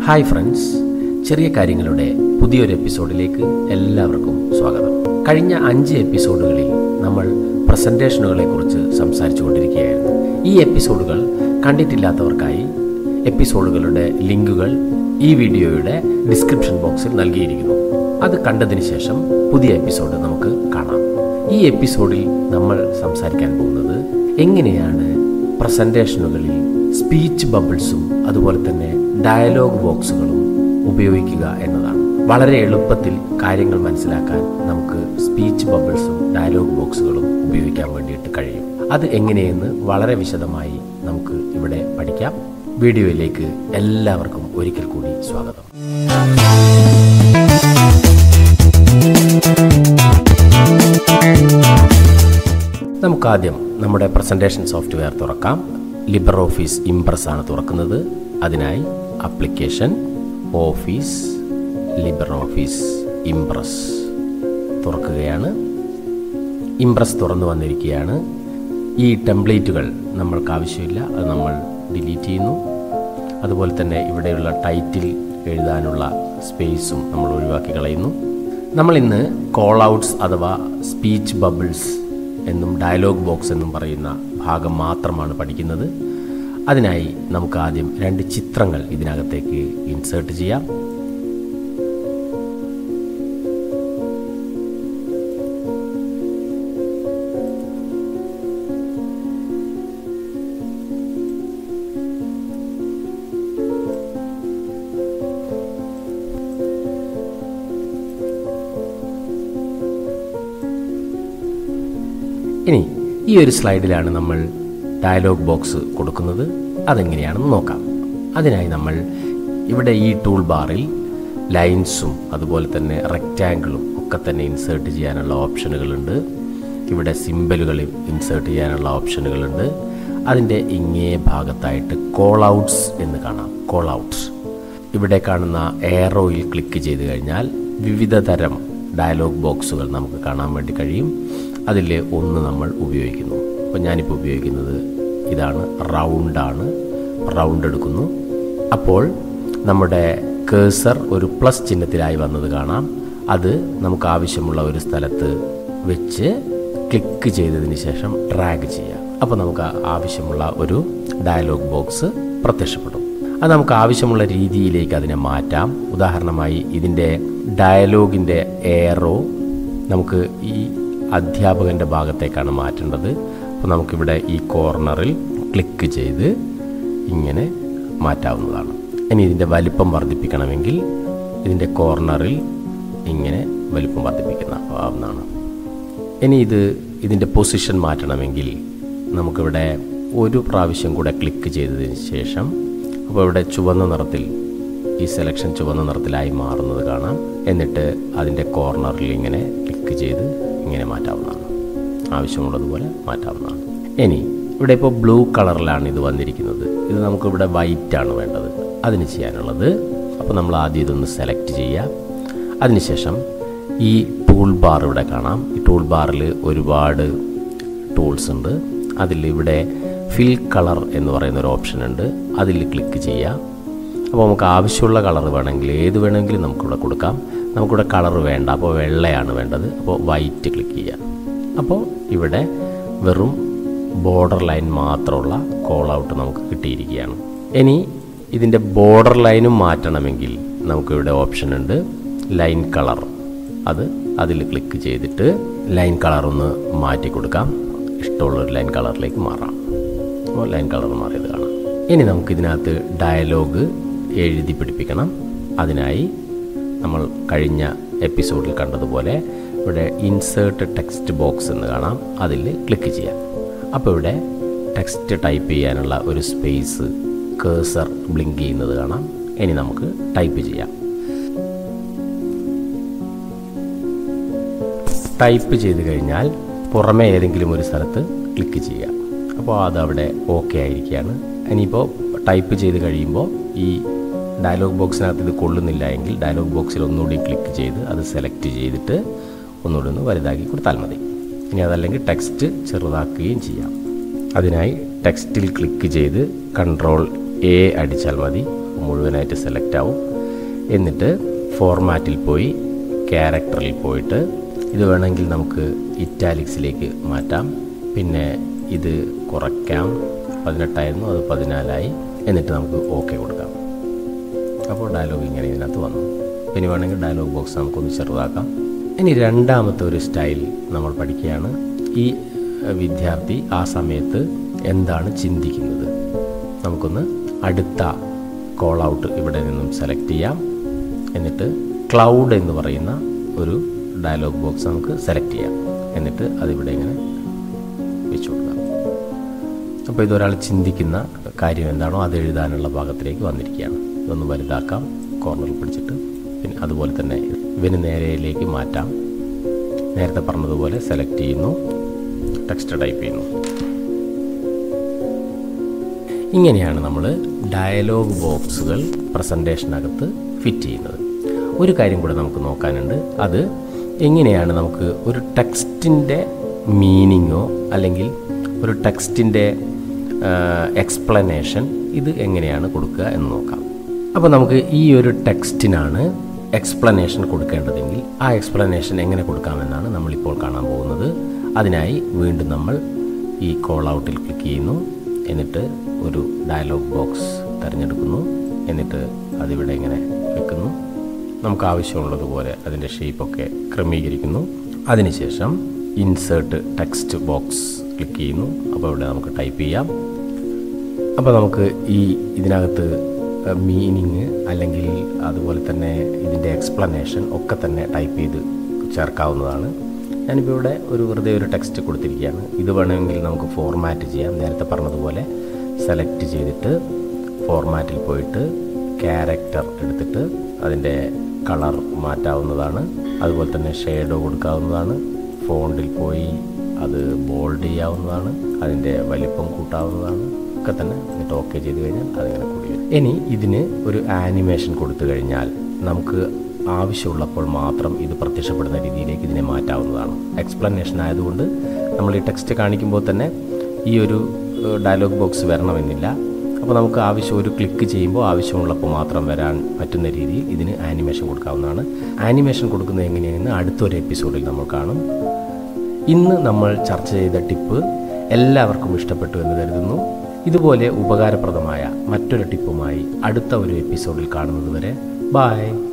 hi friends ചെറിയ കാര്യങ്ങളുടെ പുതിയൊരു എപ്പിസോഡിലേക്ക് എല്ലാവർക്കും സ്വാഗതം കഴിഞ്ഞ അഞ്ച് എപ്പിസോഡുകളിൽ നമ്മൾ പ്രസൻറ്റേഷനുകളെ കുറിച്ച് സംസാരിച്ചു കൊണ്ടിരിക്കുകയായിരുന്നു ഈ എപ്പിസോഡുകൾ കണ്ടിട്ടില്ലാത്തവർക്കായി എപ്പിസോഡുകളുടെ ലിങ്കുകൾ ഈ വീഡിയോയുടെ ഡിസ്ക്രിപ്ഷൻ ബോക്സിൽ നൽകിയിരിക്കുന്നു അത് കണ്ടതിന് ശേഷം പുതിയ എപ്പിസോഡ് നമുക്ക് കാണാം ഈ എപ്പിസോഡിൽ നമ്മൾ സംസാരിക്കാൻ പോകുന്നത് എങ്ങനെയാണ് പ്രസൻറ്റേഷനുകളിൽ സ്പീച്ച് ബബിൾസും അതുപോലെ തന്നെ ഡയലോഗ് ബോക്സുകളും ഉപയോഗിക്കുക എന്നതാണ് വളരെ എളുപ്പത്തിൽ കാര്യങ്ങൾ മനസ്സിലാക്കാൻ നമുക്ക് സ്പീച്ച് ബബിൾസും ഡയലോഗ് ബോക്സുകളും ഉപയോഗിക്കാൻ വേണ്ടിയിട്ട് കഴിയും അത് എങ്ങനെയെന്ന് വളരെ വിശദമായി നമുക്ക് ഇവിടെ പഠിക്കാം വീഡിയോയിലേക്ക് എല്ലാവർക്കും ഒരിക്കൽ കൂടി സ്വാഗതം നമുക്കാദ്യം നമ്മുടെ പ്രസൻറ്റേഷൻ സോഫ്റ്റ്വെയർ തുറക്കാം ലിബർ ഓഫീസ് ഇംപ്രസ് ആണ് തുറക്കുന്നത് അതിനായി application Office Libre Office Impress തുറക്കുകയാണ് ഇംപ്രസ് തുറന്നു വന്നിരിക്കുകയാണ് ഈ ടെംപ്ലേറ്റുകൾ നമ്മൾക്ക് ആവശ്യമില്ല അത് നമ്മൾ ഡിലീറ്റ് ചെയ്യുന്നു അതുപോലെ തന്നെ ഇവിടെയുള്ള ടൈറ്റിൽ എഴുതാനുള്ള സ്പേസും നമ്മൾ ഒഴിവാക്കി കളയുന്നു നമ്മൾ ഇന്ന് കോൾ ഔട്ട്സ് അഥവാ സ്പീച്ച് ബബിൾസ് എന്നും ഡയലോഗ് ബോക്സ് എന്നും പറയുന്ന ഭാഗം മാത്രമാണ് പഠിക്കുന്നത് അതിനായി നമുക്ക് ആദ്യം രണ്ട് ചിത്രങ്ങൾ ഇതിനകത്തേക്ക് ഇൻസേർട്ട് ചെയ്യാം ഇനി ഈ ഒരു സ്ലൈഡിലാണ് നമ്മൾ ഡയലോഗ് ബോക്സ് കൊടുക്കുന്നത് അതെങ്ങനെയാണെന്ന് നോക്കാം അതിനായി നമ്മൾ ഇവിടെ ഈ ടൂൾ ബാറിൽ ലൈൻസും അതുപോലെ തന്നെ റെക്റ്റാങ്കിളും ഒക്കെ തന്നെ ഇൻസേർട്ട് ചെയ്യാനുള്ള ഓപ്ഷനുകളുണ്ട് ഇവിടെ സിമ്പലുകൾ ഇൻസേർട്ട് ചെയ്യാനുള്ള ഓപ്ഷനുകളുണ്ട് അതിൻ്റെ ഇങ്ങേ ഭാഗത്തായിട്ട് കോൾ ഔട്ട്സ് എന്ന് കാണാം കോൾ ഔട്ട്സ് ഇവിടെ കാണുന്ന എയറോയിൽ ക്ലിക്ക് ചെയ്ത് കഴിഞ്ഞാൽ വിവിധ തരം ഡയലോഗ് ബോക്സുകൾ നമുക്ക് കാണാൻ വേണ്ടി കഴിയും അതിൽ ഒന്ന് നമ്മൾ ഉപയോഗിക്കുന്നു അപ്പോൾ ഞാനിപ്പോൾ ഉപയോഗിക്കുന്നത് ഇതാണ് റൗണ്ടാണ് റൗണ്ട് എടുക്കുന്നു അപ്പോൾ നമ്മുടെ കേസർ ഒരു പ്ലസ് ചിഹ്നത്തിലായി വന്നത് കാണാം അത് നമുക്ക് ആവശ്യമുള്ള ഒരു സ്ഥലത്ത് വെച്ച് ക്ലിക്ക് ചെയ്തതിന് ശേഷം ഡ്രാഗ് ചെയ്യാം അപ്പോൾ നമുക്ക് ആവശ്യമുള്ള ഒരു ഡയലോഗ് ബോക്സ് പ്രത്യക്ഷപ്പെടും അത് നമുക്ക് ആവശ്യമുള്ള രീതിയിലേക്ക് അതിനെ മാറ്റാം ഉദാഹരണമായി ഇതിൻ്റെ ഡയലോഗിൻ്റെ എയറോ നമുക്ക് ഈ അധ്യാപകൻ്റെ ഭാഗത്തേക്കാണ് മാറ്റേണ്ടത് അപ്പോൾ നമുക്കിവിടെ ഈ കോർണറിൽ ക്ലിക്ക് ചെയ്ത് ഇങ്ങനെ മാറ്റാവുന്നതാണ് ഇനി ഇതിൻ്റെ വലിപ്പം വർദ്ധിപ്പിക്കണമെങ്കിൽ ഇതിൻ്റെ കോർണറിൽ ഇങ്ങനെ വലിപ്പം വർദ്ധിപ്പിക്കുന്ന ഇനി ഇത് ഇതിൻ്റെ പൊസിഷൻ മാറ്റണമെങ്കിൽ നമുക്കിവിടെ ഒരു പ്രാവശ്യം കൂടെ ക്ലിക്ക് ചെയ്തതിന് ശേഷം അപ്പോൾ ഇവിടെ ചുവന്ന നിറത്തിൽ ഈ സെലക്ഷൻ ചുവന്ന നിറത്തിലായി മാറുന്നത് കാണാം എന്നിട്ട് അതിൻ്റെ കോർണറിൽ ഇങ്ങനെ ക്ലിക്ക് ചെയ്ത് ഇങ്ങനെ മാറ്റാവുന്നതാണ് ആവശ്യമുള്ളതുപോലെ മാറ്റാവുന്നതാണ് ഇനി ഇവിടെ ഇപ്പോൾ ബ്ലൂ കളറിലാണ് ഇത് വന്നിരിക്കുന്നത് ഇത് നമുക്കിവിടെ വൈറ്റ് ആണ് വേണ്ടത് അതിന് ചെയ്യാനുള്ളത് അപ്പോൾ നമ്മൾ ആദ്യം ഇതൊന്ന് സെലക്ട് ചെയ്യുക അതിനുശേഷം ഈ ടൂൾ ബാർ ഇവിടെ കാണാം ഈ ടൂൾ ബാറിൽ ഒരുപാട് ടൂൾസ് ഉണ്ട് അതിൽ ഇവിടെ ഫിൽ കളർ എന്ന് പറയുന്ന ഒരു ഓപ്ഷൻ ഉണ്ട് അതിൽ ക്ലിക്ക് ചെയ്യുക അപ്പോൾ നമുക്ക് ആവശ്യമുള്ള കളർ വേണമെങ്കിൽ ഏത് വേണമെങ്കിലും നമുക്കിവിടെ കൊടുക്കാം നമുക്കിവിടെ കളർ വേണ്ട അപ്പോൾ വെള്ളയാണ് വേണ്ടത് അപ്പോൾ വൈറ്റ് ക്ലിക്ക് ചെയ്യുക അപ്പോൾ ഇവിടെ വെറും ബോർഡർ ലൈൻ മാത്രമുള്ള കോൾ ഔട്ട് നമുക്ക് കിട്ടിയിരിക്കുകയാണ് ഇനി ഇതിൻ്റെ ബോർഡർ ലൈനും മാറ്റണമെങ്കിൽ നമുക്കിവിടെ ഓപ്ഷൻ ഉണ്ട് ലൈൻ കളർ അത് അതിൽ ക്ലിക്ക് ചെയ്തിട്ട് ലൈൻ കളർ ഒന്ന് മാറ്റി കൊടുക്കാം ഇഷ്ടമുള്ളൊരു ലൈൻ കളറിലേക്ക് മാറാം അപ്പോൾ ലൈൻ കളർ മാറിയത് കാണാം ഇനി നമുക്കിതിനകത്ത് ഡയലോഗ് എഴുതി പിടിപ്പിക്കണം അതിനായി നമ്മൾ കഴിഞ്ഞ എപ്പിസോഡിൽ കണ്ടതുപോലെ ഇവിടെ ഇൻസേർട്ട് ടെക്സ്റ്റ് ബോക്സ് എന്ന് കാണാം അതിൽ ക്ലിക്ക് ചെയ്യാം അപ്പോൾ ഇവിടെ ടെക്സ്റ്റ് ടൈപ്പ് ചെയ്യാനുള്ള ഒരു സ്പേസ് കേസർ ബ്ലിങ്ക് ചെയ്യുന്നത് കാണാം ഇനി നമുക്ക് ടൈപ്പ് ചെയ്യാം ടൈപ്പ് ചെയ്ത് കഴിഞ്ഞാൽ പുറമെ ഏതെങ്കിലും ഒരു സ്ഥലത്ത് ക്ലിക്ക് ചെയ്യുക അപ്പോൾ അത് അവിടെ ഓക്കെ ആയിരിക്കുകയാണ് ഇനിയിപ്പോൾ ടൈപ്പ് ചെയ്ത് കഴിയുമ്പോൾ ഈ ഡയലോഗ് ബോക്സിനകത്ത് ഇത് കൊള്ളുന്നില്ല എങ്കിൽ ഡയലോഗ് ബോക്സിൽ ഒന്നുകൂടി ക്ലിക്ക് ചെയ്ത് അത് സെലക്ട് ചെയ്തിട്ട് ഒന്നുകൂടി ഒന്ന് വലുതാക്കി കൊടുത്താൽ മതി ഇനി അതല്ലെങ്കിൽ ടെക്സ്റ്റ് ചെറുതാക്കുകയും ചെയ്യാം അതിനായി ടെക്സ്റ്റിൽ ക്ലിക്ക് ചെയ്ത് കൺട്രോൾ എ അടിച്ചാൽ മതി മുഴുവനായിട്ട് സെലക്ട് ആവും എന്നിട്ട് ഫോർമാറ്റിൽ പോയി ക്യാരക്ടറിൽ പോയിട്ട് ഇത് വേണമെങ്കിൽ നമുക്ക് ഇറ്റാലിക്സിലേക്ക് മാറ്റാം പിന്നെ ഇത് കുറയ്ക്കാം പതിനെട്ടായിരുന്നു അത് പതിനാലായി എന്നിട്ട് നമുക്ക് ഓക്കെ കൊടുക്കാം അപ്പോൾ ഡയലോഗ് ഇങ്ങനെ ഇതിനകത്ത് വന്നു ഇനി വേണമെങ്കിൽ ഡയലോഗ് ബോക്സ് നമുക്കൊന്ന് ചെറുതാക്കാം ഇനി രണ്ടാമത്തെ ഒരു സ്റ്റൈൽ നമ്മൾ പഠിക്കുകയാണ് ഈ അഹ്, വിദ്യാർത്ഥി ആ സമയത്ത് എന്താണ് ചിന്തിക്കുന്നത് നമുക്കൊന്ന് അടുത്ത കോൾ ഔട്ട് ഇവിടെ നിന്നും സെലക്ട് ചെയ്യാം എന്നിട്ട് ക്ലൗഡ് എന്ന് പറയുന്ന ഒരു ഡയലോഗ് ബോക്സ് നമുക്ക് സെലക്ട് ചെയ്യാം എന്നിട്ട് അതിവിടെ ഇങ്ങനെ വെച്ച് കൊടുക്കാം അപ്പോൾ ഇതൊരാൾ ചിന്തിക്കുന്ന കാര്യം എന്താണോ അത് എഴുതാനുള്ള ഭാഗത്തിലേക്ക് വന്നിരിക്കുകയാണ് ഇതൊന്ന് വലുതാക്കാം കോർണറിൽ പിടിച്ചിട്ട് പിന്നെ അതുപോലെ തന്നെ ഇവന് നേരെയിലേക്ക് മാറ്റാം നേരത്തെ പറഞ്ഞതുപോലെ സെലക്ട് ചെയ്യുന്നു ടെക്സ്റ്റ് ടൈപ്പ് ചെയ്യുന്നു ഇങ്ങനെയാണ് നമ്മൾ ഡയലോഗ് ബോക്സുകൾ പ്രസൻറ്റേഷനകത്ത് ഫിറ്റ് ചെയ്യുന്നത് ഒരു കാര്യം കൂടെ നമുക്ക് നോക്കാനുണ്ട് അത് എങ്ങനെയാണ് നമുക്ക് ഒരു ടെക്സ്റ്റിൻ്റെ മീനിങ്ങോ അല്ലെങ്കിൽ ഒരു ടെക്സ്റ്റിൻ്റെ എക്സ്പ്ലനേഷൻ ഇത് എങ്ങനെയാണ് കൊടുക്കുക എന്ന് നോക്കാം അപ്പോൾ നമുക്ക് ഈ ഒരു ടെക്സ്റ്റിനാണ് എക്സ്പ്ലനേഷൻ കൊടുക്കേണ്ടതെങ്കിൽ ആ എക്സ്പ്ലനേഷൻ എങ്ങനെ കൊടുക്കാമെന്നാണ് നമ്മളിപ്പോൾ കാണാൻ പോകുന്നത് അതിനായി വീണ്ടും നമ്മൾ ഈ കോൾ ഔട്ടിൽ ക്ലിക്ക് ചെയ്യുന്നു എന്നിട്ട് ഒരു ഡയലോഗ് ബോക്സ് തിരഞ്ഞെടുക്കുന്നു എന്നിട്ട് അതിവിടെ ഇങ്ങനെ വെക്കുന്നു നമുക്ക് ആവശ്യമുള്ളതുപോലെ അതിൻ്റെ ഷേപ്പൊക്കെ ക്രമീകരിക്കുന്നു അതിനുശേഷം ഇൻസേർട്ട് ടെക്സ്റ്റ് ബോക്സ് ക്ലിക്ക് ചെയ്യുന്നു അപ്പോൾ ഇവിടെ നമുക്ക് ടൈപ്പ് ചെയ്യാം അപ്പോൾ നമുക്ക് ഈ ഇതിനകത്ത് മീനിങ് അല്ലെങ്കിൽ അതുപോലെ തന്നെ ഇതിൻ്റെ എക്സ്പ്ലനേഷൻ ഒക്കെ തന്നെ ടൈപ്പ് ചെയ്ത് ചേർക്കാവുന്നതാണ് ഞാനിപ്പോൾ ഇവിടെ ഒരു വെറുതെ ഒരു ടെക്സ്റ്റ് കൊടുത്തിരിക്കുകയാണ് ഇത് വേണമെങ്കിൽ നമുക്ക് ഫോർമാറ്റ് ചെയ്യാം നേരത്തെ പറഞ്ഞതുപോലെ സെലക്ട് ചെയ്തിട്ട് ഫോർമാറ്റിൽ പോയിട്ട് ക്യാരക്ടർ എടുത്തിട്ട് അതിൻ്റെ കളർ മാറ്റാവുന്നതാണ് അതുപോലെ തന്നെ ഷെയ്ഡോ കൊടുക്കാവുന്നതാണ് ഫോണ്ടിൽ പോയി അത് ബോൾഡ് ചെയ്യാവുന്നതാണ് അതിൻ്റെ വലിപ്പം കൂട്ടാവുന്നതാണ് ഒക്കെ തന്നെ എന്നിട്ട് ഓക്കെ ചെയ്ത് കഴിഞ്ഞാൽ അതിങ്ങനെ കൂടി വരും ഇനി ഇതിന് ഒരു ആനിമേഷൻ കൊടുത്തു കഴിഞ്ഞാൽ നമുക്ക് ആവശ്യമുള്ളപ്പോൾ മാത്രം ഇത് പ്രത്യക്ഷപ്പെടുന്ന രീതിയിലേക്ക് ഇതിനെ മാറ്റാവുന്നതാണ് എക്സ്പ്ലനേഷൻ ആയതുകൊണ്ട് നമ്മൾ ഈ ടെക്സ്റ്റ് കാണിക്കുമ്പോൾ തന്നെ ഈ ഒരു ഡയലോഗ് ബോക്സ് വരണമെന്നില്ല അപ്പോൾ നമുക്ക് ആവശ്യം ഒരു ക്ലിക്ക് ചെയ്യുമ്പോൾ ആവശ്യമുള്ളപ്പോൾ മാത്രം വരാൻ പറ്റുന്ന രീതിയിൽ ഇതിന് ആനിമേഷൻ കൊടുക്കാവുന്നതാണ് ആനിമേഷൻ കൊടുക്കുന്നത് എങ്ങനെയെന്ന് അടുത്തൊരു എപ്പിസോഡിൽ നമ്മൾ കാണും ഇന്ന് നമ്മൾ ചർച്ച ചെയ്ത ടിപ്പ് എല്ലാവർക്കും ഇഷ്ടപ്പെട്ടു എന്ന് കരുതുന്നു ഇതുപോലെ ഉപകാരപ്രദമായ മറ്റൊരു ടിപ്പുമായി അടുത്ത ഒരു എപ്പിസോഡിൽ കാണുന്നത് വരെ ബായ്